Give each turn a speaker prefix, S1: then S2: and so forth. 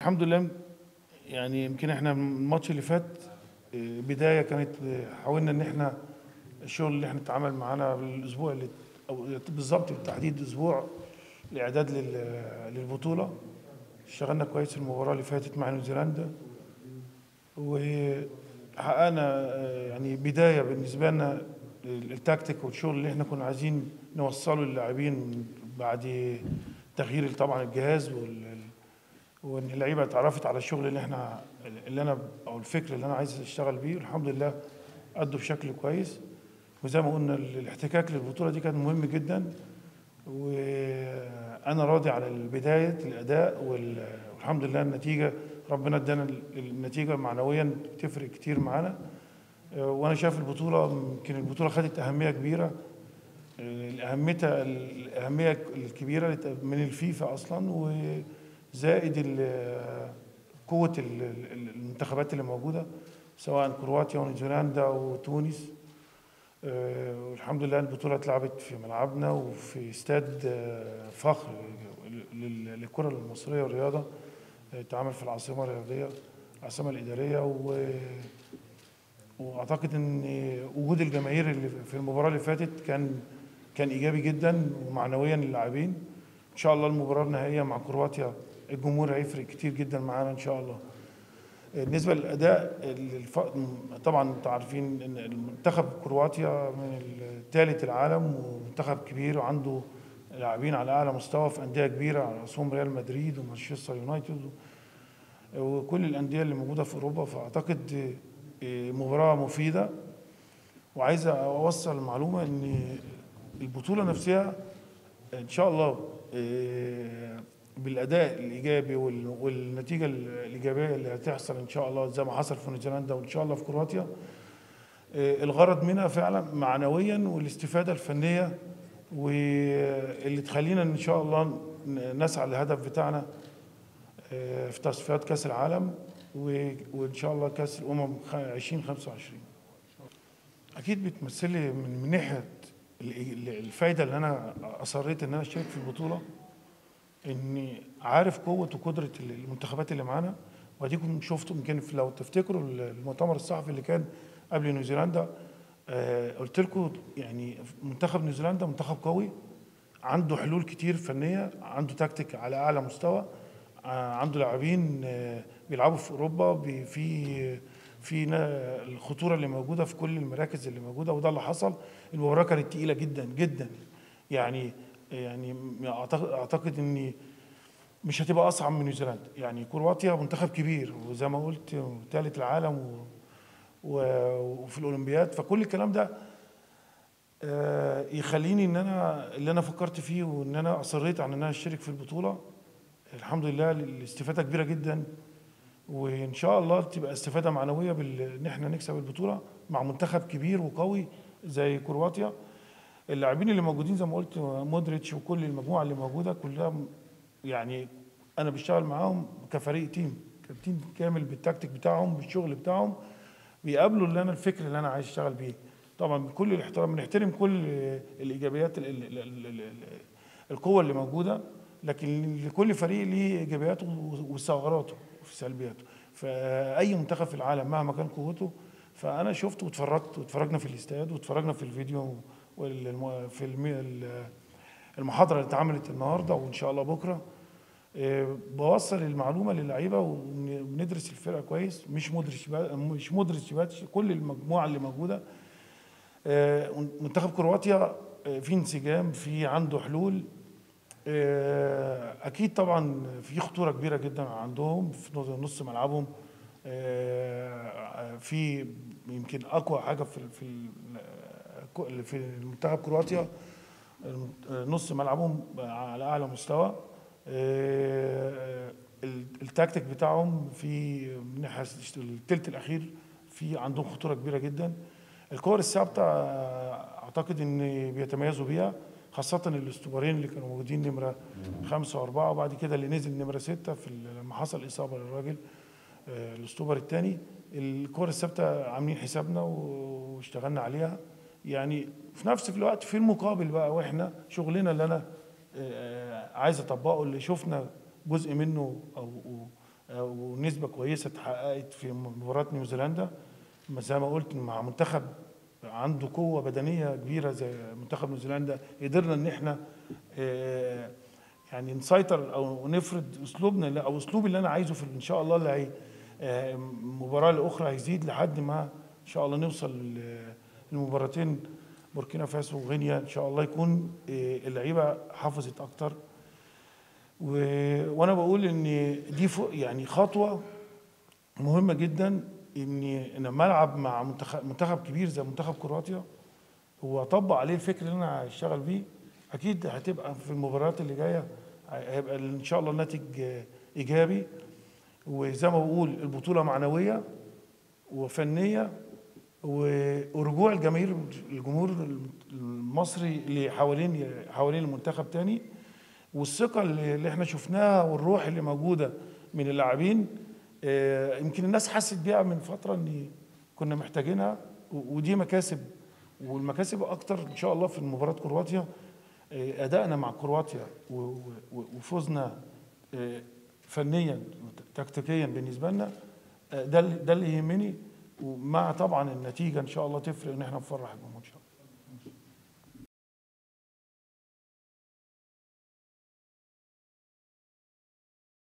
S1: الحمد لله يعني يمكن احنا الماتش اللي فات آه، بدايه كانت آه، حاولنا ان احنا الشغل اللي احنا اتعامل معانا بالاسبوع اللي او بالظبط بالتحديد اسبوع الاعداد لل- للبطوله اشتغلنا كويس المباراه اللي فاتت مع نيوزيلندا وحققنا آه، يعني بدايه بالنسبه لنا التكتيك والشغل اللي احنا كنا عايزين نوصله للاعبين بعد تغيير طبعا الجهاز وال وان اللعيبه اتعرفت على الشغل اللي احنا اللي انا او الفكر اللي انا عايز اشتغل بيه الحمد لله ادوا بشكل كويس وزي ما قلنا الاحتكاك للبطوله دي كان مهم جدا وانا راضي على بدايه الاداء وال- والحمد لله النتيجه ربنا ادانا النتيجه معنويا تفرق كتير معانا آه، وانا شايف البطوله يمكن البطوله خدت اهميه كبيره اهميتها الاهميه الكبيره لت- من الفيفا اصلا وزائد ال- قوه ال- ال- المنتخبات اللي موجوده سواء كرواتيا ونيوزيلندا وتونس آه، والحمد لله البطوله اتلعبت في ملعبنا وفي استاد آه، فخر لل- للكره المصريه والرياضه آه، اتعمل في العاصمه الرياضيه العاصمه الاداريه و واعتقد ان وجود الجماهير اللي في المباراه اللي فاتت كان كان ايجابي جدا ومعنويا للاعبين ان شاء الله المباراه النهائيه مع كرواتيا الجمهور هيفرق كتير جدا معانا ان شاء الله بالنسبه للاداء الف... طبعا انتوا عارفين ان المنتخب كرواتيا من ثالث العالم ومنتخب كبير وعنده لاعبين على اعلى مستوى في انديه كبيره على راسهم ريال مدريد ومانشستر يونايتد وكل الانديه اللي موجوده في اوروبا فاعتقد آه، مباراه مفيده وعايز اوصل معلومه ان البطوله نفسها ان شاء الله آه، بالاداء الايجابي وال- والنتيجه الايجابيه اللي هتحصل ان شاء الله زي ما حصل في نيوزيلندا وان شاء الله في كرواتيا آه، الغرض منها فعلا معنويا والاستفاده الفنيه واللي تخلينا ان شاء الله ن- نسعى للهدف بتاعنا آه، في تصفيات كاس العالم و- وان شاء الله كاس الامم خ- 2025 اكيد بتمثل لي من من ناحيه ال- ال- الفايده اللي انا اصريت ان انا اشارك في البطوله اني عارف قوه وقدره ال- المنتخبات اللي معانا واديكم شفتوا يمكن في- لو تفتكروا ال- المؤتمر الصحفي اللي كان قبل نيوزيلندا آه، قلت لكم يعني منتخب نيوزيلندا منتخب قوي عنده حلول كتير فنيه عنده تكتيك على اعلى مستوى آه، عنده لاعبين آه، بيلعبوا في اوروبا بي- في في نا- الخطوره اللي موجوده في كل المراكز اللي موجوده وده اللي حصل المباراه كانت تقيله جدا جدا يعني يعني اعتقد اعتقد ان مش هتبقى اصعب من نيوزيلندا يعني كرواتيا منتخب كبير وزي ما قلت ثالث العالم و و- وفي الاولمبياد فكل الكلام ده آه، يخليني ان انا اللي انا فكرت فيه وان انا اصريت على ان انا اشترك في البطوله الحمد لله الاستفاده كبيره جدا وان شاء الله تبقى استفاده معنويه بال- ان احنا نكسب البطوله مع منتخب كبير وقوي زي كرواتيا اللاعبين اللي موجودين زي ما قلت مودريتش وكل المجموعه اللي موجوده كلها م- يعني انا بشتغل معاهم كفريق تيم كتيم كامل بالتكتيك بتاعهم بالشغل بتاعهم بيقابلوا اللي انا الفكر اللي انا عايز اشتغل بيه طبعا بكل الاحترام بنحترم كل الايجابيات ال ال ال ال ال القوه اللي موجوده لكن لكل فريق ليه ايجابياته وثغراته في سلبياته فاي منتخب في العالم مهما كان قوته فانا شفت واتفرجت واتفرجنا في الاستاد واتفرجنا في الفيديو والم- في الم- المحاضره اللي اتعملت النهارده وان شاء الله بكره آه، بوصل المعلومه للعيبه وبندرس الفرقه كويس مش مدرس مش مدرس بس كل المجموعه اللي موجوده آه، منتخب كرواتيا آه، في انسجام في عنده حلول آه، اكيد طبعا في خطوره كبيره جدا عندهم في نص ملعبهم آه، في يمكن اقوى حاجه في في ال- في المنتخب كرواتيا نص ملعبهم على اعلى مستوى آه، التكتيك بتاعهم في من ناحيه الثلث الاخير في عندهم خطوره كبيره جدا الكور الثابته آه، اعتقد ان بيتميزوا بيها خاصة الاستوبرين اللي كانوا موجودين نمرة خمسة وأربعة وبعد كده اللي نزل نمرة ستة في ال- لما حصل إصابة للراجل آه، الاستوبر الثاني الكور الثابتة عاملين حسابنا و- واشتغلنا عليها يعني في نفس الوقت في المقابل بقى واحنا شغلنا اللي انا آه، عايز اطبقه اللي شفنا جزء منه او أو- ونسبه كويسه اتحققت في مباراه نيوزيلندا ما زي ما قلت مع منتخب عنده قوه بدنيه كبيره زي منتخب نيوزيلندا قدرنا ان احنا آه، يعني نسيطر او نفرض اسلوبنا اللي- او اسلوب اللي انا عايزه في ان شاء الله اللي هي آه، المباراه الاخرى هيزيد لحد ما ان شاء الله نوصل لل- للمباراتين بوركينا فاسو وغينيا ان شاء الله يكون آه، اللعيبه حافظت اكتر و- وانا بقول ان دي فوق يعني خطوه مهمه جدا ان لما العب مع منتخب منتخب كبير زي منتخب كرواتيا هو طبق عليه الفكر اللي انا هشتغل بيه اكيد هتبقى في المباريات اللي جايه هيبقى ان شاء الله الناتج آه، ايجابي وزي ما بقول البطوله معنويه وفنيه و- ورجوع الجماهير الجمهور المصري اللي حوالين حوالين المنتخب تاني والثقه اللي اللي احنا شفناها والروح اللي موجوده من اللاعبين آه، يمكن الناس حست بيها من فتره ان كنا محتاجينها و- ودي مكاسب والمكاسب اكتر ان شاء الله في مباراه كرواتيا آه، ادائنا مع كرواتيا و- و- وفوزنا آه، فنيا تكتيكيا بالنسبه لنا آه، ده اللي- ده اللي يهمني ومع طبعا النتيجه ان شاء الله تفرق ان احنا نفرح الجمهور ان شاء الله